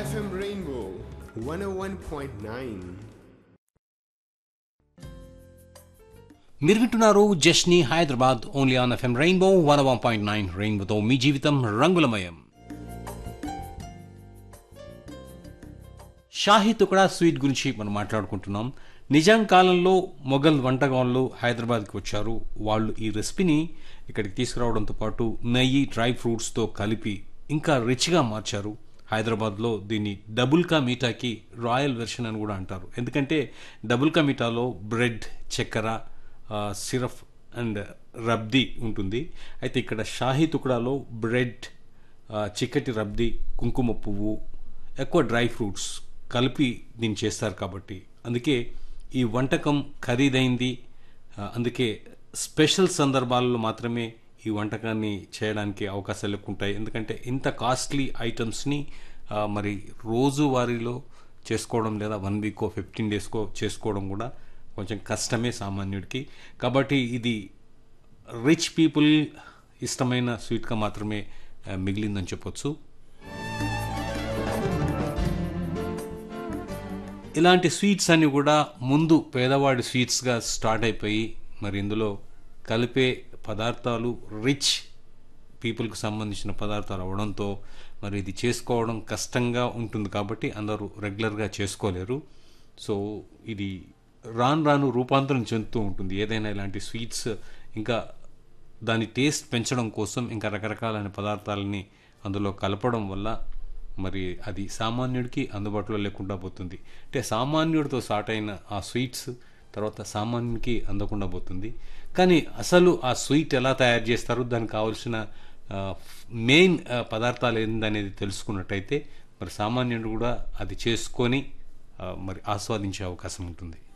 FM Rainbow 101.9. మీరు వింటున్నారు జస్ని Hyderabad only on FM Rainbow one one point nine రెయిన్బోతో మీ జీవితం రంగులమయం షాహీ తుకడా స్వీట్ గురించి మనం మాట్లాడుకుంటున్నాం నిజాం కాలంలో మొఘల్ వంటకాలు హైదరాబాద్కి వచ్చారు వాళ్ళు ఈ రెసిపీని ఇక్కడికి తీసుకురావడంతో పాటు నెయ్యి డ్రై ఫ్రూట్స్తో కలిపి ఇంకా రిచ్గా మార్చారు హైదరాబాద్లో దీన్ని డబుల్ కా మీఠాకి రాయల్ వెర్షన్ అని కూడా అంటారు ఎందుకంటే డబుల్ కా మీఠాలో బ్రెడ్ చక్కెర ఆ, సిరప్ అండ్ రబ్దీ ఉంటుంది అయితే ఇక్కడ షాహీ తుకడాలో బ్రెడ్ ఆ, చిక్కటి రబ్దీ కుంకుమ పువ్వు ఎక్కువ డ్రై ఫ్రూట్స్ కలిపి దీన్ని చేస్తారు కాబట్టి అందుకే ఈ వంటకం ఖరీదైంది ఆ, అందుకే స్పెషల్ సందర్భాల్లో మాత్రమే ఈ వంటకాన్ని చేయడానికి అవకాశాలు ఎక్కువ ఉంటాయి ఎందుకంటే ఇంత కాస్ట్లీ ఐటమ్స్ని ఆ, మరి రోజువారీలో చేసుకోవడం లేదా వన్ వీకో ఫిఫ్టీన్ డేస్కో చేసుకోవడం కూడా కొంచెం కష్టమే సామాన్యుడికి కాబట్టి ఇది రిచ్ పీపుల్ ఇష్టమైన స్వీట్గా మాత్రమే ఆ, మిగిలిందని చెప్పొచ్చు ఇలాంటి స్వీట్స్ అన్ని కూడా ముందు పేదవాడి స్వీట్స్గా స్టార్ట్ అయిపోయి మరి ఇందులో కలిపే పదార్థాలు రిచ్ పీపుల్కి సంబంధించిన పదార్థాలు అవడంతో మరి ఇది చేసుకోవడం కష్టంగా ఉంటుంది కాబట్టి అందరూ రెగ్యులర్గా చేసుకోలేరు సో ఇది రాను రాను రూపాంతరం చెందుతూ ఉంటుంది ఏదైనా ఇలాంటి స్వీట్స్ ఇంకా దాని టేస్ట్ పెంచడం కోసం ఇంకా రకరకాలైన పదార్థాలని అందులో కలపడం వల్ల మరి అది సామాన్యుడికి అందుబాటులో లేకుండా పోతుంది అంటే సామాన్యుడితో స్టార్ట్ అయిన ఆ స్వీట్స్ తర్వాత సామాన్యునికి అందకుండా పోతుంది కానీ అసలు ఆ స్వీట్ ఎలా తయారు చేస్తారు దానికి కావాల్సిన మెయిన్ పదార్థాలు ఏందనేది తెలుసుకున్నట్టయితే మరి సామాన్యుడు కూడా అది చేసుకొని ఆ, మరి ఆస్వాదించే అవకాశం ఉంటుంది